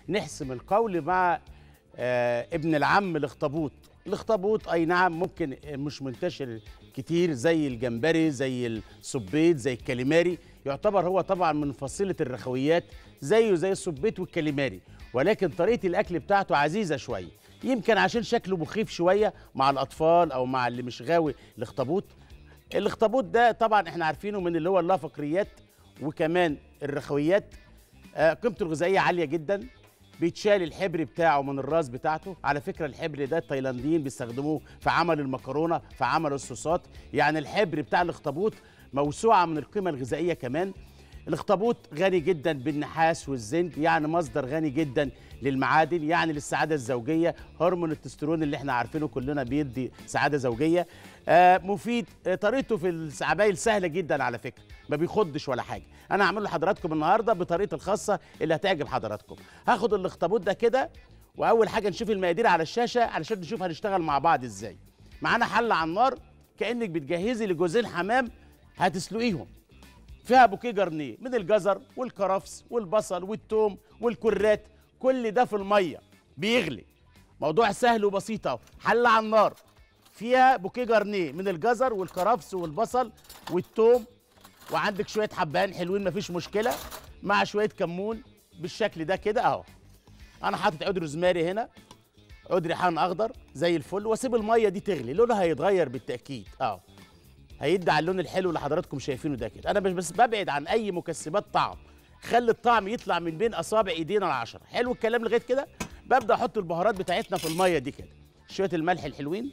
نحسم القول مع آه ابن العم الاخطبوط الاخطبوط اي نعم ممكن مش منتشر كتير زي الجمبري زي السبيط زي الكاليماري يعتبر هو طبعا من فصيله الرخويات زيه زي السبيط والكاليماري ولكن طريقه الاكل بتاعته عزيزه شويه يمكن عشان شكله مخيف شويه مع الاطفال او مع اللي مش غاوي الاخطبوط الاخطبوط ده طبعا احنا عارفينه من اللي هو اللافقريات وكمان الرخويات آه، قيمته الغذائيه عاليه جدا بيتشال الحبر بتاعه من الراس بتاعته على فكره الحبر ده التايلانديين بيستخدموه في عمل المكرونه في عمل الصوصات يعني الحبر بتاع الاخطبوط موسوعه من القيمه الغذائيه كمان الاخطبوط غني جدا بالنحاس والزنك يعني مصدر غني جدا للمعادن يعني للسعاده الزوجيه هرمون التستيرون اللي احنا عارفينه كلنا بيدي سعاده زوجيه آه مفيد آه طريقته في العبايل سهله جدا على فكره ما بيخضش ولا حاجه انا هعمل لحضراتكم النهارده بطريقتي الخاصه اللي هتعجب حضراتكم هاخد الاخطبوط ده كده واول حاجه نشوف المقادير على الشاشه علشان نشوف هنشتغل مع بعض ازاي معانا حله على النار كانك بتجهزي لجوزين حمام هتسلقيهم فيها بوكيه جرنيه من الجزر والكرفس والبصل والثوم والكرات كل ده في الميه بيغلي موضوع سهل وبسيط اهو حله على النار فيها بوكيه جرنيه من الجزر والكرفس والبصل والثوم وعندك شويه حبهان حلوين مفيش مشكله مع شويه كمون بالشكل ده كده اهو انا حاطط عود روزماري هنا عود ريحان اخضر زي الفل واسيب الميه دي تغلي لونها هيتغير بالتاكيد اهو هيدي على اللون الحلو اللي حضراتكم شايفينه ده كده انا مش بس ببعد عن اي مكسبات طعم خلي الطعم يطلع من بين اصابع ايدينا العشرة حلو الكلام لغايه كده ببدا احط البهارات بتاعتنا في الميه دي كده شويه الملح الحلوين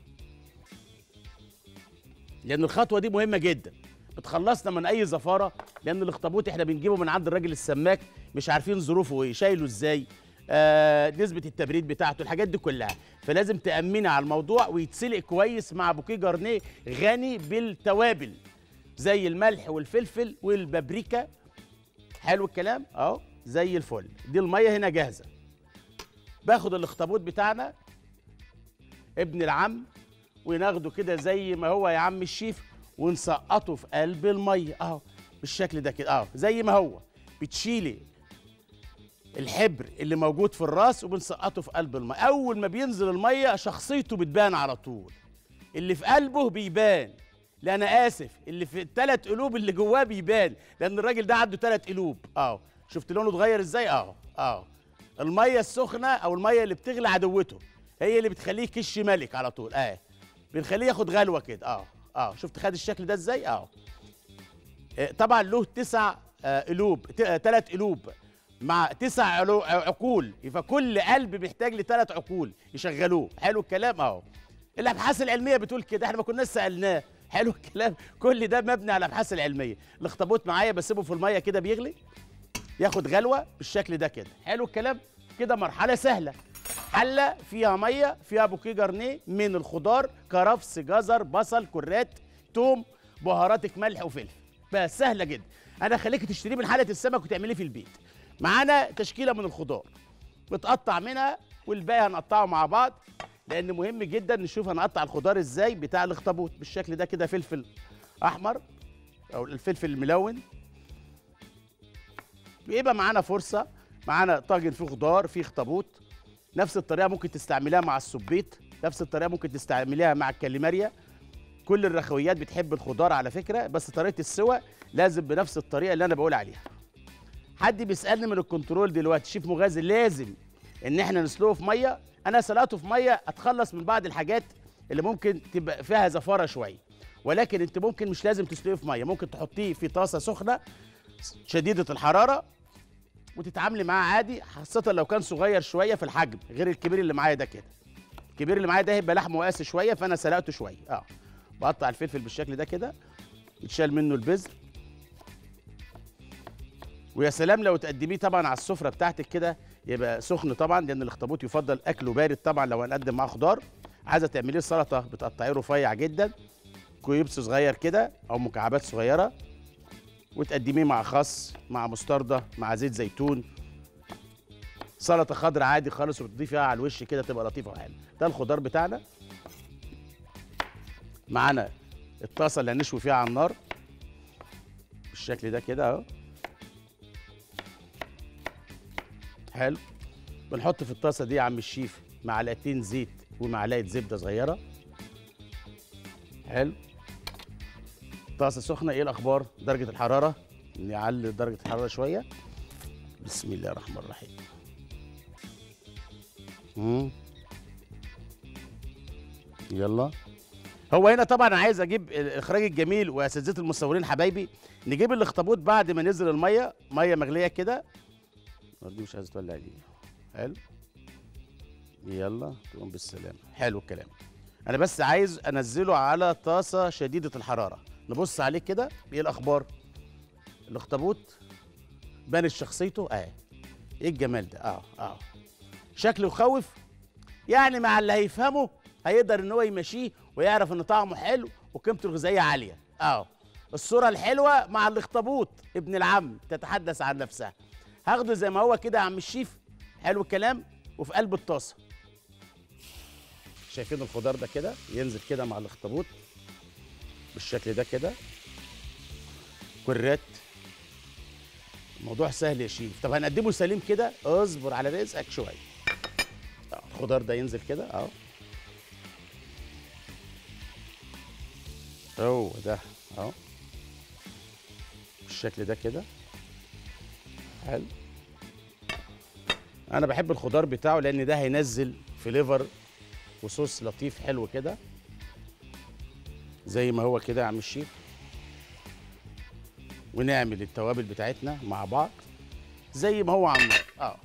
لان الخطوه دي مهمه جدا بتخلصنا من اي زفاره لان الاخطبوط احنا بنجيبه من عند الراجل السماك مش عارفين ظروفه ايه شايله ازاي آه نسبه التبريد بتاعته الحاجات دي كلها فلازم تامني على الموضوع ويتسلق كويس مع بوكيه جرنيه غني بالتوابل زي الملح والفلفل والبابريكا حلو الكلام اهو زي الفل دي الميه هنا جاهزه باخد الاخطبوط بتاعنا ابن العم وناخده كده زي ما هو يا عم الشيف ونسقطه في قلب الميه اهو بالشكل ده كده اهو زي ما هو بتشيلي الحبر اللي موجود في الراس وبنسقطه في قلب الميه اول ما بينزل الميه شخصيته بتبان على طول اللي في قلبه بيبان لا انا اسف اللي في الثلاث قلوب اللي جواه بيبان لان الراجل ده عنده ثلاث قلوب اهو شفت لونه اتغير ازاي اهو اهو الميه السخنه او الميه اللي بتغلي عدوته هي اللي بتخليه كش ملك على طول اه بنخليه ياخد غلوه كده اه اه شفت خد الشكل ده ازاي اه آه، طبعا له تسع آه، قلوب ثلاث قلوب مع تسع علو- عقول يبقى كل قلب محتاج لثلاث عقول يشغلوه حلو الكلام اهو الابحاث العلميه بتقول كده احنا ما كناش سالناه حلو الكلام كل ده مبني على الابحاث العلميه الاخطبوط معايا بسيبه في الميه كده بيغلي ياخد غلوه بالشكل ده كده حلو الكلام كده مرحله سهله حله فيها ميه فيها بوكيه جرنيه من الخضار كرفس جزر بصل كرات توم بهاراتك ملح وفلفل بس سهله جدا انا خليك تشتريه من حاله السمك وتعمليه في البيت معانا تشكيله من الخضار بتقطع منها والباقي هنقطعه مع بعض لان مهم جدا نشوف هنقطع الخضار ازاي بتاع الاخطبوط بالشكل ده كده فلفل احمر او الفلفل الملون بيبقى معانا فرصه معانا طاجن فيه خضار فيه اخطبوط نفس الطريقه ممكن تستعمليها مع السبيط نفس الطريقه ممكن تستعمليها مع الكاليماريا كل الرخويات بتحب الخضار على فكره بس طريقه السوى لازم بنفس الطريقه اللي انا بقول عليها حد بيسالني من الكنترول دلوقتي شيف مغازي لازم ان احنا نسلقه في ميه انا سلقته في ميه اتخلص من بعض الحاجات اللي ممكن تبقى فيها زفاره شويه ولكن انت ممكن مش لازم تسلقيه في ميه ممكن تحطيه في طاسه سخنه شديده الحراره وتتعاملي معاه عادي خاصه لو كان صغير شويه في الحجم غير الكبير اللي معايا ده كده الكبير اللي معايا ده هيبقى لحمه قاسي شويه فانا سلقته شويه اه بقطع الفلفل بالشكل ده كده يتشال منه البذر ويا سلام لو تقدميه طبعا على السفره بتاعتك كده يبقى سخن طبعا لان الاخطبوط يفضل اكله بارد طبعا لو هنقدم معاه خضار عايزه تعمليه سلطه بتقطعيه رفيع جدا كويبس صغير كده او مكعبات صغيره وتقدميه مع خس مع مستردة مع زيت زيتون سلطه خضراء عادي خالص وتضيفيها على الوش كده تبقى لطيفه وحلوه ده الخضار بتاعنا معانا الطاسه اللي هنشوي فيها على النار بالشكل ده كده اهو حلو بنحط في الطاسه دي يا عم الشيف معلقتين زيت ومعلقه زبده صغيره حلو طاسه سخنه ايه الاخبار درجه الحراره نعلي درجه الحراره شويه بسم الله الرحمن الرحيم مم. يلا هو هنا طبعا أنا عايز اجيب الاخراج الجميل واساتذه المصورين حبايبي نجيب الاخطبوط بعد ما نزل الميه ميه مغليه كده دي مش عايز تولع دي حلو يلا تقوم بالسلامه حلو الكلام انا بس عايز انزله على طاسه شديده الحراره نبص عليه كده ايه الاخبار الاخطبوط بانت شخصيته اه ايه الجمال ده اه اه شكله يخوف يعني مع اللي هيفهمه هيقدر ان هو يمشيه ويعرف ان طعمه حلو وقيمته الغذائيه عاليه اه الصوره الحلوه مع الاخطبوط ابن العم تتحدث عن نفسها هاخده زي ما هو كده يا عم الشيف حلو الكلام وفي قلب الطاسه شايفين الخضار ده كده ينزل كده مع الاخطبوط بالشكل ده كده كرات الموضوع سهل يا شيف طب هنقدمه سليم كده اصبر على رزقك شويه آه، الخضار ده ينزل كده اهو هو ده اهو بالشكل ده كده حلو انا بحب الخضار بتاعه لان ده هينزل فليفر وصوص لطيف حلو كده زي ما هو كده يا عم الشيف ونعمل التوابل بتاعتنا مع بعض زي ما هو عم اه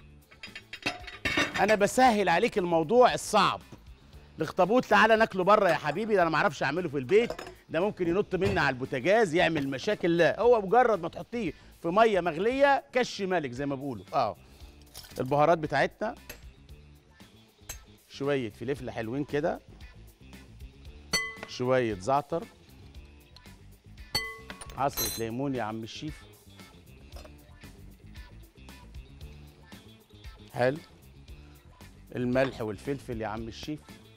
انا بسهل عليك الموضوع الصعب الاخطبوط تعالى ناكله بره يا حبيبي ده انا ما اعرفش اعمله في البيت ده ممكن ينط مني على البوتاجاز يعمل مشاكل لا هو مجرد ما تحطيه في ميه مغليه كش ملك زي ما بيقولوا اه البهارات بتاعتنا شويه فلفل حلوين كده شويه زعتر عصره ليمون يا عم الشيف حلو الملح والفلفل يا عم الشيف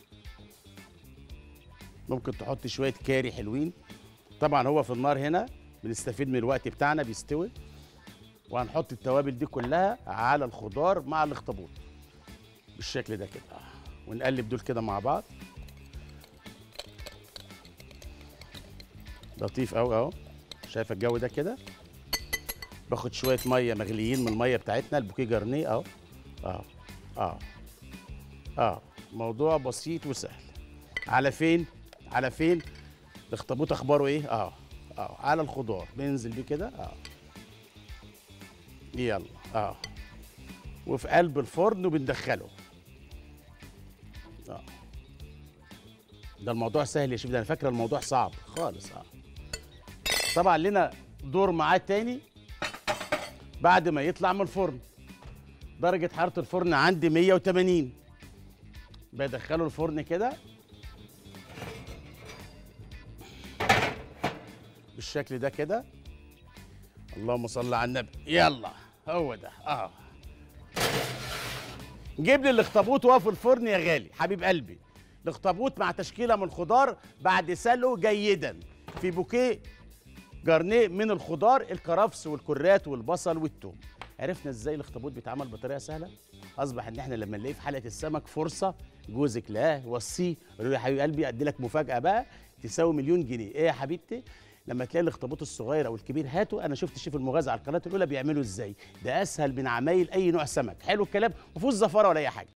ممكن تحط شويه كاري حلوين طبعا هو في النار هنا بنستفيد من الوقت بتاعنا بيستوي وهنحط التوابل دي كلها على الخضار مع الاخطبوط بالشكل ده كده ونقلب دول كده مع بعض لطيف قوي اهو شايف الجو ده كده باخد شويه ميه مغليين من الميه بتاعتنا البوكيه جرنيه اهو اه اه اه موضوع بسيط وسهل على فين على فين الاخطبوط اخباره ايه اه اه على الخضار بننزل بيه كده اه يلا اه وفي قلب الفرن وبندخله اه ده الموضوع سهل يا شيف ده انا فاكره الموضوع صعب خالص اه طبعا لنا دور معاه تاني بعد ما يطلع من الفرن درجة حرارة الفرن عندي 180 بدخله الفرن كده بالشكل ده كده اللهم صل على النبي يلا هو ده اه جيب لي الاخطبوط وهو في الفرن يا غالي حبيب قلبي الاخطبوط مع تشكيله من الخضار بعد سلقه جيدا في بوكيه جرنيه من الخضار الكرفس والكرات والبصل والثوم عرفنا ازاي الاخطبوط بيتعمل بطريقه سهله اصبح ان احنا لما نلاقيه في حلقه السمك فرصه جوزك لا وصيه قول له يا حبيب قلبي ادي لك مفاجاه بقى تساوي مليون جنيه ايه يا حبيبتي لما تلاقي الاخطبوط الصغير او الكبير هاته انا شفت الشيف المغازي على القناه الاولى بيعملوا ازاي ده اسهل من عمايل اي نوع سمك حلو الكلام ما فيهوش زفاره ولا اي حاجه